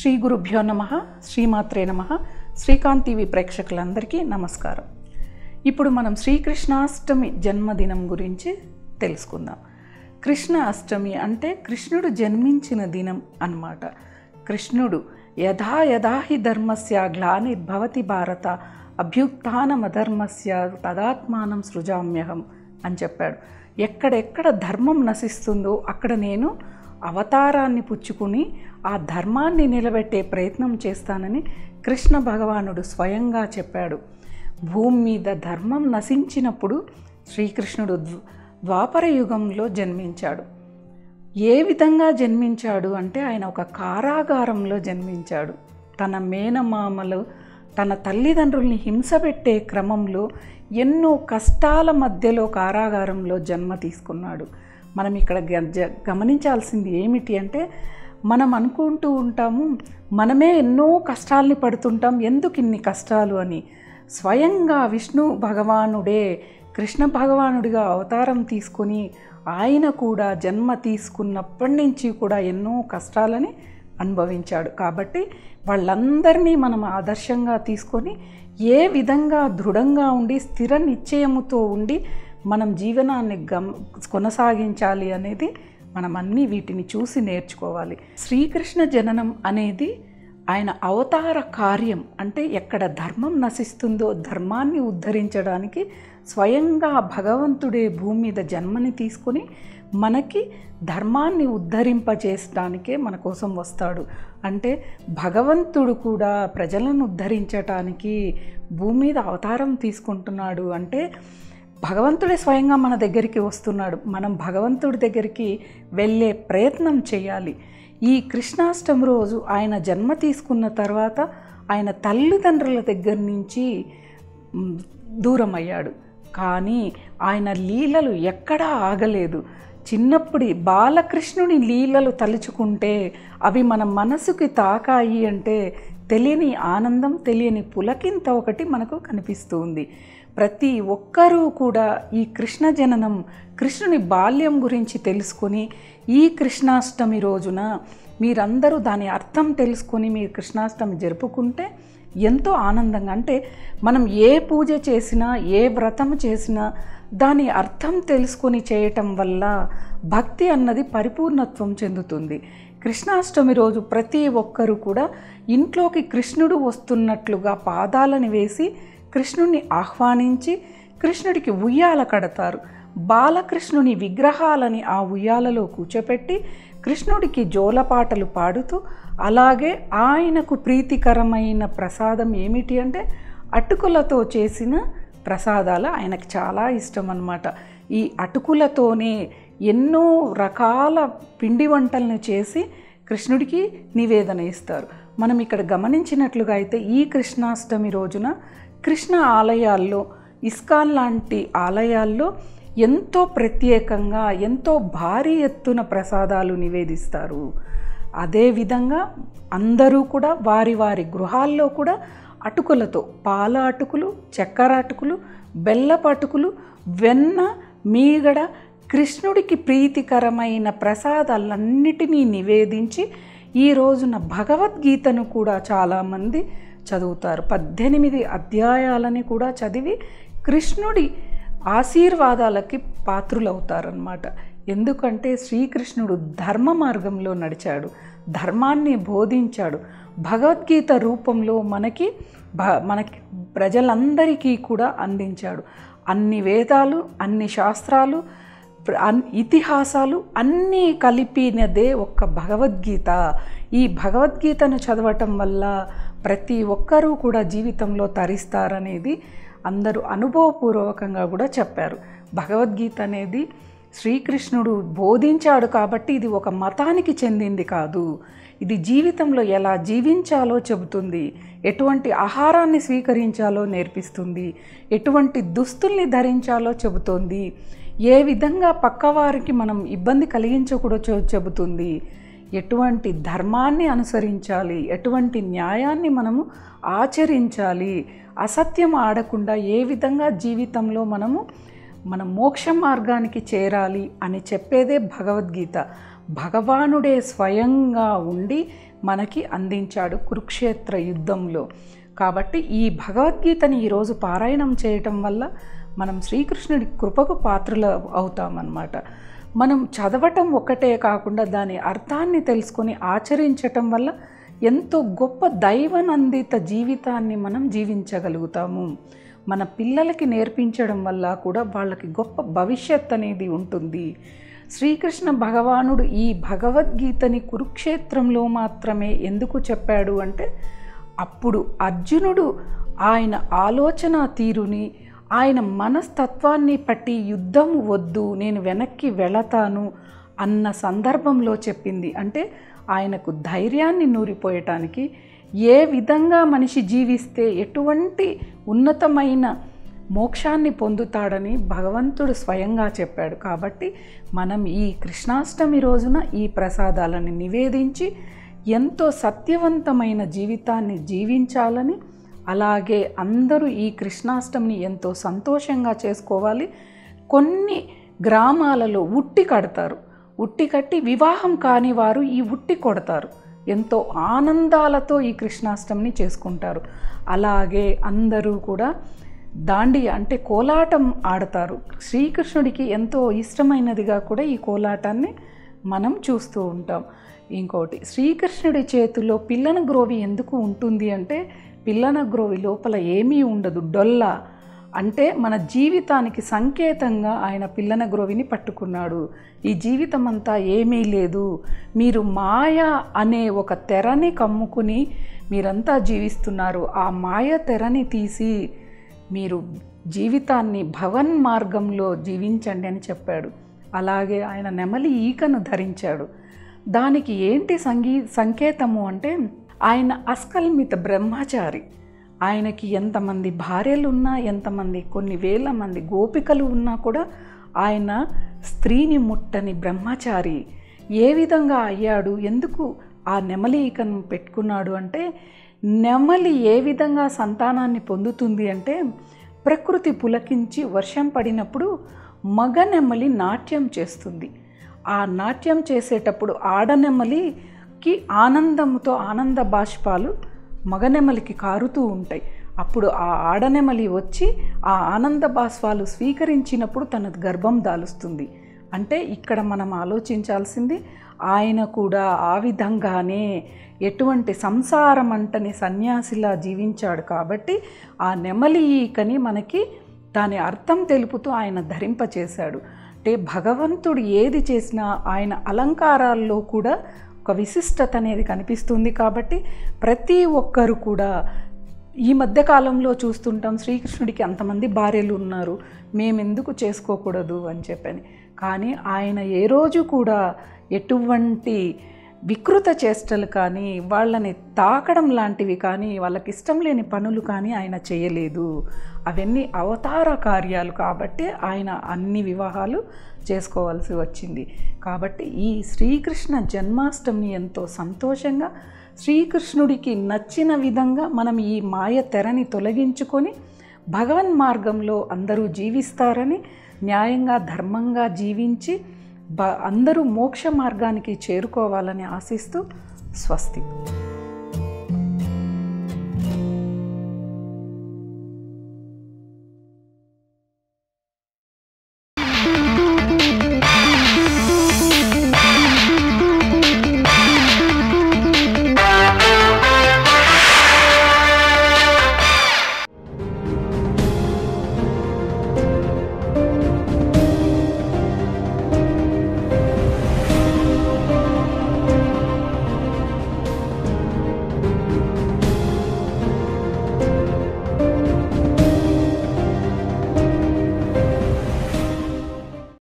శ్రీ గురుభ్యో నమ శ్రీమాత్రే నమ శ్రీకాంత్ టీవీ ప్రేక్షకులందరికీ నమస్కారం ఇప్పుడు మనం శ్రీకృష్ణాష్టమి జన్మదినం గురించి తెలుసుకుందాం కృష్ణ అష్టమి అంటే కృష్ణుడు జన్మించిన దినం అన్నమాట కృష్ణుడు యథా యథా హి ధర్మస్య గ్లానిర్భవతి భారత అభ్యుత్నమధర్మస్య తదాత్మానం సృజామ్యహం అని చెప్పాడు ఎక్కడెక్కడ ధర్మం నశిస్తుందో అక్కడ నేను అవతారాన్ని పుచ్చుకుని ఆ ధర్మాన్ని నిలబెట్టే ప్రయత్నం చేస్తానని కృష్ణ భగవానుడు స్వయంగా చెప్పాడు భూమి మీద ధర్మం నశించినప్పుడు శ్రీకృష్ణుడు ద్వ- ద్వాపర యుగంలో జన్మించాడు ఏ విధంగా జన్మించాడు అంటే ఆయన ఒక కారాగారంలో జన్మించాడు తన మేనమామలు తన తల్లిదండ్రుల్ని హింసపెట్టే క్రమంలో ఎన్నో కష్టాల మధ్యలో కారాగారంలో జన్మ తీసుకున్నాడు మనం ఇక్కడ గ- జ- గమనించాల్సింది ఏమిటి అంటే మనం అనుకుంటూ ఉంటాము మనమే ఎన్నో కష్టాల్ని పడుతుంటాం ఎందుకు ఇన్ని కష్టాలు అని స్వయంగా విష్ణు భగవానుడే కృష్ణ భగవానుడిగా అవతారం తీసుకొని ఆయన కూడా జన్మ తీసుకున్నప్పటి నుంచి కూడా ఎన్నో కష్టాలని అనుభవించాడు కాబట్టి వాళ్ళందరినీ మనం ఆదర్శంగా తీసుకొని ఏ విధంగా దృఢంగా ఉండి స్థిర నిశ్చయముతో ఉండి మనం జీవనాన్ని గమ్ కొనసాగించాలి అనేది మనం అన్నీ వీటిని చూసి నేర్చుకోవాలి శ్రీకృష్ణ జననం అనేది ఆయన అవతార కార్యం అంటే ఎక్కడ ధర్మం నశిస్తుందో ధర్మాన్ని ఉద్ధరించడానికి స్వయంగా భగవంతుడే భూమి మీద జన్మని తీసుకొని మనకి ధర్మాన్ని ఉద్ధరింపజేయడానికే మన కోసం వస్తాడు అంటే భగవంతుడు కూడా ప్రజలను ఉద్ధరించటానికి భూమి మీద అవతారం తీసుకుంటున్నాడు అంటే భగవంతుడే స్వయంగా మన దగ్గరికి వస్తున్నాడు మనం భగవంతుడి దగ్గరికి వెళ్ళే ప్రయత్నం చేయాలి ఈ కృష్ణాష్టమి రోజు ఆయన జన్మ తీసుకున్న తర్వాత ఆయన తల్లిదండ్రుల దగ్గర నుంచి మ్, దూరం అయ్యాడు కానీ ఆయన లీలలు ఎక్కడా ఆగలేదు చిన్నప్పుడి బాలకృష్ణుని లీలలు తలుచుకుంటే అవి మన మనసుకి తాకాయి అంటే తెలియని ఆనందం తెలియని పులకింత ఒకటి మనకు కనిపిస్తుంది ప్రతి ఒక్కరూ కూడా ఈ కృష్ణ జననం కృష్ణుని బాల్యం గురించి తెలుసుకొని ఈ కృష్ణాష్టమి రోజున మీరందరూ దాని అర్థం తెలుసుకొని మీరు కృష్ణాష్టమి జరుపుకుంటే ఎంతో ఆనందంగా అంటే మనం ఏ పూజ చేసినా ఏ వ్రతం చేసినా దాని అర్థం తెలుసుకొని చేయటం వల్ల భక్తి అన్నది పరిపూర్ణత్వం చెందుతుంది కృష్ణాష్టమి రోజు ప్రతి ఒక్కరూ కూడా ఇంట్లోకి కృష్ణుడు వస్తున్నట్లుగా పాదాలని వేసి కృష్ణుడిని ఆహ్వానించి కృష్ణుడికి ఉయ్యాల కడతారు బాలకృష్ణుని విగ్రహాలని ఆ ఉయ్యాలలో కూర్చోపెట్టి కృష్ణుడికి జోలపాటలు పాడుతూ అలాగే ఆయనకు ప్రీతికరమైన ప్రసాదం ఏమిటి అంటే అటుకులతో చేసిన ప్రసాదాలు ఆయనకు చాలా ఇష్టం అన్నమాట ఈ అటుకులతోనే ఎన్నో రకాల పిండి వంటలను చేసి కృష్ణుడికి నివేదన ఇస్తారు మనం ఇక్కడ గమనించినట్లుగా అయితే ఈ కృష్ణాష్టమి రోజున కృష్ణ ఆలయాల్లో ఇస్కాన్ లాంటి ఆలయాల్లో ఎంతో ప్రత్యేకంగా ఎంతో భారీ ఎత్తున ప్రసాదాలు నివేదిస్తారు అదేవిధంగా అందరూ కూడా వారి వారి గృహాల్లో కూడా అటుకులతో పాల అటుకులు చక్కెర అటుకులు బెల్లపు అటుకులు వెన్న మీగడ కృష్ణుడికి ప్రీతికరమైన ప్రసాదాలన్నిటినీ నివేదించి ఈ రోజున భగవద్గీతను కూడా చాలామంది చదువుతారు పద్దెనిమిది అధ్యాయాలని కూడా చదివి కృష్ణుడి ఆశీర్వాదాలకి పాత్రులవుతారనమాట ఎందుకంటే శ్రీకృష్ణుడు ధర్మ మార్గంలో నడిచాడు ధర్మాన్ని బోధించాడు భగవద్గీత రూపంలో మనకి భ మనకి ప్రజలందరికీ కూడా అందించాడు అన్ని వేదాలు అన్ని శాస్త్రాలు ప్ర- అన్- ఇతిహాసాలు అన్నీ కలిపినదే ఒక్క భగవద్గీత ఈ భగవద్గీతను చదవటం వల్ల ప్రతి ఒక్కరూ కూడా జీవితంలో తరిస్తారనేది అందరూ అనుభవపూర్వకంగా కూడా చెప్పారు భగవద్గీత అనేది శ్రీకృష్ణుడు బోధించాడు కాబట్టి ఇది ఒక మతానికి చెందింది కాదు ఇది జీవితంలో ఎలా జీవించాలో చెబుతుంది ఎటువంటి ఆహారాన్ని స్వీకరించాలో నేర్పిస్తుంది ఎటువంటి దుస్తుల్ని ధరించాలో చెబుతోంది ఏ విధంగా పక్కవారికి మనం ఇబ్బంది కలిగించకూడదో చెబుతుంది ఎటువంటి ధర్మాన్ని అనుసరించాలి ఎటువంటి న్యాయాన్ని మనము ఆచరించాలి అసత్యం ఆడకుండా ఏ విధంగా జీవితంలో మనము మన మోక్ష మార్గానికి చేరాలి అని చెప్పేదే భగవద్గీత భగవానుడే స్వయంగా ఉండి మనకి అందించాడు కురుక్షేత్ర యుద్ధంలో కాబట్టి ఈ భగవద్గీతని ఈరోజు పారాయణం చేయటం వల్ల మనం శ్రీకృష్ణుడి కృపకు పాత్రలు అవుతామన్నమాట మనం చదవటం ఒక్కటే కాకుండా దాని అర్థాన్ని తెలుసుకొని ఆచరించటం వల్ల ఎంతో గొప్ప దైవనందిత జీవితాన్ని మనం జీవించగలుగుతాము మన పిల్లలకి నేర్పించడం వల్ల కూడా వాళ్ళకి గొప్ప భవిష్యత్ అనేది ఉంటుంది శ్రీకృష్ణ భగవానుడు ఈ భగవద్గీతని కురుక్షేత్రంలో మాత్రమే ఎందుకు చెప్పాడు అంటే అప్పుడు అర్జునుడు ఆయన ఆలోచన తీరుని ఆయన మనస్తత్వాన్ని పట్టి యుద్ధం వద్దు నేను వెనక్కి వెళతాను అన్న సందర్భంలో చెప్పింది అంటే ఆయనకు ధైర్యాన్ని నూరిపోయటానికి ఏ విధంగా మనిషి జీవిస్తే ఎటువంటి ఉన్నతమైన మోక్షాన్ని పొందుతాడని భగవంతుడు స్వయంగా చెప్పాడు కాబట్టి మనం ఈ కృష్ణాష్టమి రోజున ఈ ప్రసాదాలను నివేదించి ఎంతో సత్యవంతమైన జీవితాన్ని జీవించాలని అలాగే అందరూ ఈ కృష్ణాష్టమిని ఎంతో సంతోషంగా చేసుకోవాలి కొన్ని గ్రామాలలో ఉట్టి కడతారు ఉట్టి కట్టి వివాహం కాని వారు ఈ ఉట్టి కొడతారు ఎంతో ఆనందాలతో ఈ కృష్ణాష్టమిని చేసుకుంటారు అలాగే అందరూ కూడా దాండి అంటే కోలాటం ఆడతారు శ్రీకృష్ణుడికి ఎంతో ఇష్టమైనదిగా కూడా ఈ కోలాటాన్ని మనం చూస్తూ ఉంటాం ఇంకోటి శ్రీకృష్ణుడి చేతిలో పిల్లన గ్రోవి ఎందుకు ఉంటుంది అంటే పిల్లన గ్రోవి లోపల ఏమీ ఉండదు డొల్ల అంటే మన జీవితానికి సంకేతంగా ఆయన పిల్లన గ్రోవిని పట్టుకున్నాడు ఈ జీవితం అంతా ఏమీ లేదు మీరు మాయ అనే ఒక తెరని కమ్ముకుని మీరంతా జీవిస్తున్నారు ఆ మాయ తెరని తీసి మీరు జీవితాన్ని భవన్ మార్గంలో జీవించండి అని చెప్పాడు అలాగే ఆయన నెమలి ఈకను ధరించాడు దానికి ఏంటి సంగీ సంకేతము అంటే ఆయన అస్కల్మిత బ్రహ్మచారి ఆయనకి ఎంతమంది భార్యలు ఉన్నా ఎంతమంది కొన్ని వేల మంది గోపికలు ఉన్నా కూడా ఆయన స్త్రీని ముట్టని బ్రహ్మచారి ఏ విధంగా అయ్యాడు ఎందుకు ఆ నెమలి ఈకను పెట్టుకున్నాడు అంటే నెమలి ఏ విధంగా సంతానాన్ని పొందుతుంది అంటే ప్రకృతి పులకించి వర్షం పడినప్పుడు మగ నెమలి నాట్యం చేస్తుంది ఆ నాట్యం చేసేటప్పుడు ఆడనెమలికి ఆనందంతో ఆనంద బాష్పాలు మగనెమలికి కారుతూ ఉంటాయి అప్పుడు ఆ ఆడనెమలి వచ్చి ఆ ఆనంద బాష్పాలు స్వీకరించినప్పుడు తన గర్భం దాలుస్తుంది అంటే ఇక్కడ మనం ఆలోచించాల్సింది ఆయన కూడా ఆ విధంగానే ఎటువంటి సంసారం అంటని సన్యాసిలా జీవించాడు కాబట్టి ఆ నెమలి ఈకని మనకి దాని అర్థం తెలుపుతూ ఆయన ధరింపచేశాడు అంటే భగవంతుడు ఏది చేసినా ఆయన అలంకారాల్లో కూడా ఒక విశిష్టత అనేది కనిపిస్తుంది కాబట్టి ప్రతి ఒక్కరు కూడా ఈ మధ్య కాలంలో చూస్తుంటాం శ్రీకృష్ణుడికి అంతమంది భార్యలు ఉన్నారు మేమెందుకు చేసుకోకూడదు అని చెప్పని కానీ ఆయన ఏ రోజు కూడా ఎటువంటి వికృత చేష్టలు కానీ వాళ్ళని తాకడం లాంటివి కానీ వాళ్ళకి ఇష్టం లేని పనులు కానీ ఆయన చేయలేదు అవన్నీ అవతార కార్యాలు కాబట్టి ఆయన అన్ని వివాహాలు చేసుకోవాల్సి వచ్చింది కాబట్టి ఈ శ్రీకృష్ణ జన్మాష్టమిని ఎంతో సంతోషంగా శ్రీకృష్ణుడికి నచ్చిన విధంగా మనం ఈ మాయ తెరని తొలగించుకొని భగవన్ మార్గంలో అందరూ జీవిస్తారని న్యాయంగా ధర్మంగా జీవించి బ అందరూ మోక్ష మార్గానికి చేరుకోవాలని ఆశిస్తూ స్వస్తి